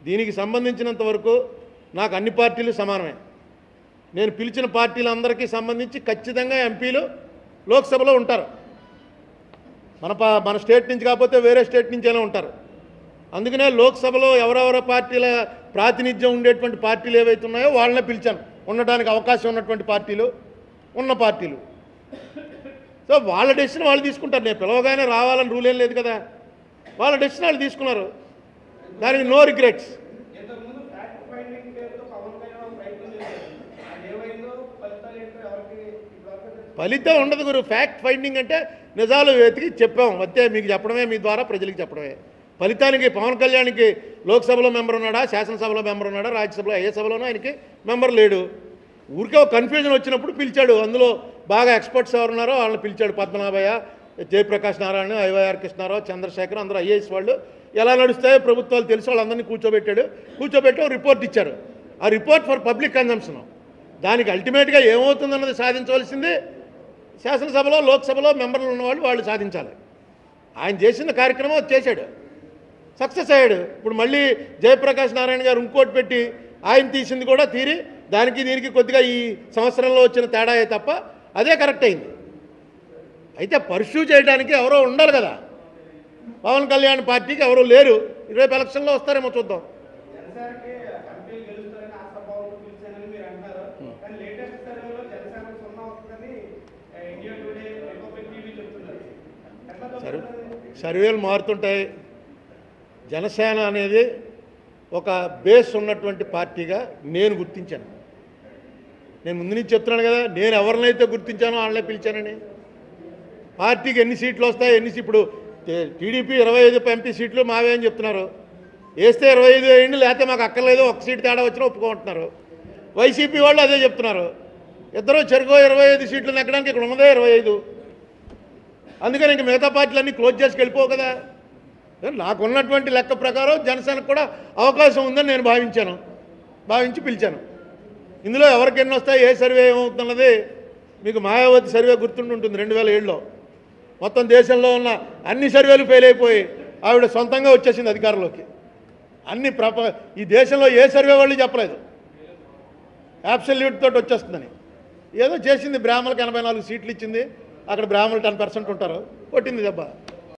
దీనికి సంబంధించినంత వరకు నాకు అన్ని పార్టీలు సమానమే నేను పిలిచిన పార్టీలందరికీ సంబంధించి ఖచ్చితంగా ఎంపీలు లోక్సభలో ఉంటారు మన పా మన స్టేట్ నుంచి కాకపోతే వేరే స్టేట్ నుంచి అయినా ఉంటారు అందుకనే లోక్సభలో ఎవరెవరి పార్టీల ప్రాతినిధ్యం ఉండేటువంటి పార్టీలు ఏవైతే ఉన్నాయో వాళ్ళనే పిలిచాను ఉండడానికి అవకాశం ఉన్నటువంటి పార్టీలు ఉన్న పార్టీలు సో వాళ్ళ డెసిషన్ వాళ్ళు తీసుకుంటారు నేను పిలవగానే రావాలని రూల్ ఏం లేదు కదా వాళ్ళ డెసిషన్ వాళ్ళు తీసుకున్నారు దానికి నో రిగ్రెట్స్ ఇంతకుముందు ఫ్యాక్ట్ ఫైండింగ్ పేరుతో పవన్ కళ్యాణ్ ఒక ప్రయత్నం చేశారు అది ఏమైందో ఫలితాలు ఏంటో ఎవరికి ఇప్పటివరకు తెలియదు. ఫలితం ఉండదు గురు ఫ్యాక్ట్ ఫైండింగ్ అంటే నిజాలు వెతికి చెప్పాం అంతే మీకు చెప్పడమే మీ ద్వారా ప్రజలకు చెప్పడమే ఫలితానికి పవన్ కళ్యాణ్కి లోక్సభలో మెంబర్ ఉన్నాడా శాసనసభలో మెంబర్ ఉన్నాడా రాజ్యసభలో ఏ సభలోనూ ఆయనకి మెంబర్ లేడు ఊరికే ఒక కన్ఫ్యూజన్ వచ్చినప్పుడు పిలిచాడు అందులో బాగా ఎక్స్పర్ట్స్ ఎవరు ఉన్నారో వాళ్ళని పిలిచాడు పద్మనాభయ్య జయప్రకాష్ నారాయణ ఐవైఆర్ కృష్ణారావు చంద్రశేఖర్ అందరూ ఐఏఎస్ వాళ్ళు ఎలా నడుస్తాయో ప్రభుత్వాలు తెలిసి వాళ్ళందరినీ కూర్చోబెట్టాడు కూర్చోబెట్టి ఒక రిపోర్ట్ ఇచ్చారు ఆ రిపోర్ట్ ఫర్ పబ్లిక్ కన్జంప్షన్ దానికి అల్టిమేట్గా ఏమవుతుందన్నది సాధించవలసింది శాసనసభలో లోక్సభలో మెంబర్లు ఉన్నవాళ్ళు వాళ్ళు సాధించాలి ఆయన చేసిన కార్యక్రమం అది చేశాడు సక్సెస్ అయ్యాడు ఇప్పుడు మళ్ళీ జయప్రకాష్ నారాయణ గారు ఇంకోటి పెట్టి ఆయన తీసింది కూడా తీరి దానికి దీనికి కొద్దిగా ఈ సంవత్సరంలో వచ్చిన తేడా తప్ప అదే కరెక్ట్ అయింది అయితే పర్సూ చేయడానికి ఎవరో ఉండాలి కదా పవన్ కళ్యాణ్ పార్టీకి ఎవరు లేరు రేపు ఎలక్షన్లో వస్తారేమో చూద్దాం జనసేనకి ఎంపీలు గెలుస్తారని ఆశాభావంతో పిలిచానని మీరు అంటున్నారు కానీ లేటెస్ట్ సర్వేలో జనసేన సున్నా వస్తుందని ఆ, ఇండియా టుడే రిపబ్లిక్ టీవీ చెప్తున్నారు ఎట్లా సర్వే దొరుకుతుంది సర్వేలు మారుతుంటాయి జనసేన అనేది ఒక బేస్ ఉన్నటువంటి పార్టీగా నేను గుర్తించాను నేను ముందు నుంచి చెప్తున్నాను కదా నేను ఎవరినైతే గుర్తించానో వాళ్ళనే పిలిచానని పార్టీకి ఎన్ని సీట్లు వస్తాయి ఎన్ని సీ- ఇప్పుడు టే- టీడీపీ ఇరవై ఐదు ఎంపీ సీట్లు మావే అని చెప్తున్నారు వేస్తే ఇరవై ఐదు వేయండి లేకపోతే మాకు అక్కర్లేదు ఒక సీటు తేడా వచ్చినా ఒప్పుకుంటున్నారు వైసీపీ వాళ్ళు అదే చెప్తున్నారు ఇద్దరు చెరుకో ఇరవై ఐదు సీట్లు నెక్కడానికి ఇక్కడ ఉన్నదే ఇరవై ఐదు అందుకని ఇంక మిగతా పార్టీలన్నీ క్లోజ్ చేసి వెళ్ళిపోవు కదా నాకున్నటువంటి లెక్క ప్రకారం జనసేనకు కూడా అవకాశం ఉందని నేను భావించాను భావించి పిలిచాను ఇందులో ఎవరికి ఎన్ని వస్తాయి ఏ సర్వే ఏమవుతున్నది మీకు మాయావతి సర్వే గుర్తుండి ఉంటుంది రెండు వేల ఏడులో మొత్తం దేశంలో ఉన్న అన్ని సర్వేలు ఫెయిల్ అయిపోయి ఆవిడ సొంతంగా వచ్చేసింది అధికారంలోకి అన్ని ప్రప ఈ దేశంలో ఏ సర్వే వాళ్ళు చెప్పలేదు యాబ్సల్యూట్ తోటి వచ్చేస్తుందని ఏదో చేసింది బ్రాహ్మణులకు ఎనభై నాలుగు సీట్లు ఇచ్చింది అక్కడ బ్రాహ్మణులు టెన్ పర్సెంట్ ఉంటారు కొట్టింది దెబ్బ